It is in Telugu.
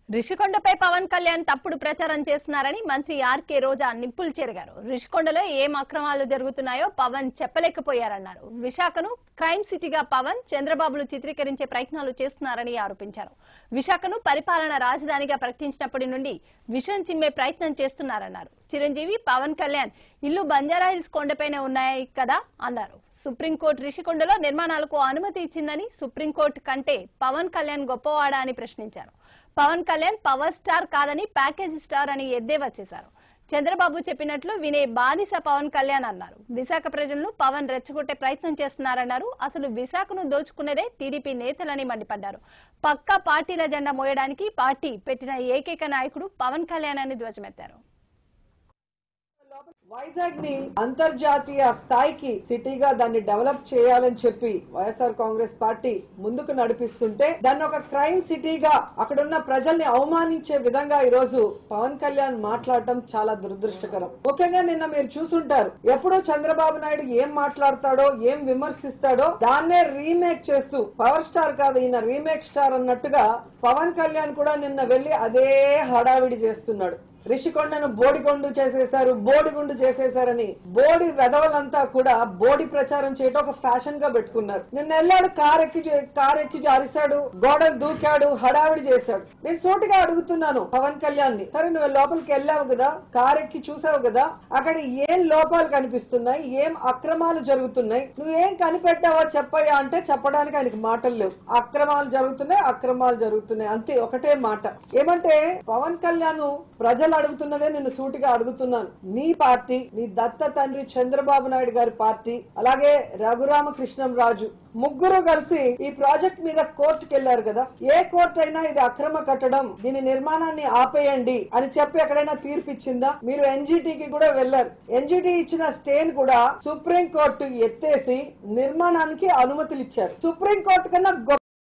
రిషికొండపై పవన్ కళ్యాణ్ తప్పుడు ప్రచారం చేస్తున్నారని మంత్రి ఆర్కే రోజా నిప్పులు చెరిగారు రిషికొండలో ఏం అక్రమాలు జరుగుతున్నాయో పవన్ చెప్పలేకపోయారన్నారు విశాఖను క్రైమ్ సిటీగా పవన్ చంద్రబాబులు చిత్రీకరించే ప్రయత్నాలు చేస్తున్నారని ఆరోపించారు విశాఖను పరిపాలన రాజధానిగా ప్రకటించినప్పటి నుండి విషం చిమ్మే ప్రయత్నం చేస్తున్నారన్నారు చిరంజీవి పవన్ కళ్యాణ్ ఇల్లు బంజారాహిల్స్ కొండపైనే ఉన్నాయి కదా అన్నారు సుప్రీంకోర్టు రిషికొండలో నిర్మాణాలకు అనుమతి ఇచ్చిందని సుప్రీంకోర్టు కంటే పవన్ కళ్యాణ్ గొప్పవాడా అని ప్రశ్నించారు పవన్ కళ్యాణ్ పవర్ స్టార్ కాదని ప్యాకేజ్ స్టార్ అని ఎద్దేవా చేశారు చంద్రబాబు చెప్పినట్లు వినే బానిస పవన్ కళ్యాణ్ అన్నారు విశాఖ ప్రజలను పవన్ రెచ్చగొట్టే ప్రయత్నం చేస్తున్నారన్నారు అసలు విశాఖను దోచుకున్నదే టీడీపీ నేతలని మండిపడ్డారు పక్కా పార్టీల జెండా మోయడానికి పార్టీ పెట్టిన ఏకైక నాయకుడు పవన్ కళ్యాణ్ అని ధ్వజమెత్తారు వైజాగ్ ని అంతర్జాతీయ స్థాయికి సిటీగా దాన్ని డెవలప్ చేయాలని చెప్పి వైఎస్ఆర్ కాంగ్రెస్ పార్టీ ముందుకు నడిపిస్తుంటే దాన్ని ఒక క్రైమ్ సిటీగా అక్కడున్న ప్రజల్ని అవమానించే విధంగా ఈ రోజు పవన్ కళ్యాణ్ మాట్లాడటం చాలా దురదృష్టకరం ముఖ్యంగా నిన్న మీరు చూసుంటారు ఎప్పుడో చంద్రబాబు నాయుడు ఏం మాట్లాడతాడో ఏం విమర్శిస్తాడో దాన్నే రీమేక్ చేస్తూ పవర్ స్టార్ కాదు ఈయన రీమేక్ స్టార్ అన్నట్టుగా పవన్ కళ్యాణ్ కూడా నిన్న వెళ్లి అదే హడావిడి చేస్తున్నాడు రిషికొండను బోడికొండు చేసేశారు బోడిగుండు చేసేశారని బోడి వెధవలంతా కూడా బోడి ప్రచారం చేయడం ఒక ఫ్యాషన్ గా పెట్టుకున్నారు నిన్న వెళ్ళాడు కార్ ఎక్కి కార్ ఎక్కి అరిశాడు గోడలు దూకాడు హడావిడి చేశాడు నేను సూటిగా అడుగుతున్నాను పవన్ కళ్యాణ్ ని సరే నువ్వు లోపలికి వెళ్ళావు కదా కార్ ఎక్కి చూసావు కదా అక్కడ ఏం లోపాలు కనిపిస్తున్నాయి ఏం అక్రమాలు జరుగుతున్నాయి నువ్వేం కనిపెట్టావో చెప్పయ్యా అంటే చెప్పడానికి ఆయనకి మాటలు లేవు అక్రమాలు జరుగుతున్నాయి అక్రమాలు జరుగుతున్నాయి అంతే ఒకటే మాట ఏమంటే పవన్ కళ్యాణ్ ప్రజలు అడుగుతున్నదే నిన్ను సూటిగా అడుగుతున్నాను నీ పార్టీ నీ దత్త తండ్రి చంద్రబాబు నాయుడు గారి పార్టీ అలాగే రఘురామకృష్ణం రాజు ముగ్గురు కలిసి ఈ ప్రాజెక్ట్ మీద కోర్టుకు వెళ్లారు కదా ఏ కోర్టు అయినా ఇది అక్రమ కట్టడం దీని నిర్మాణాన్ని ఆపేయండి అని చెప్పి ఎక్కడైనా తీర్పు ఇచ్చిందా మీరు ఎన్జిటికి కూడా వెళ్లారు ఎన్జిటి ఇచ్చిన స్టేన్ కూడా సుప్రీం కోర్టు ఎత్తేసి నిర్మాణానికి అనుమతులు ఇచ్చారు సుప్రీం కోర్టు కన్నా గొప్ప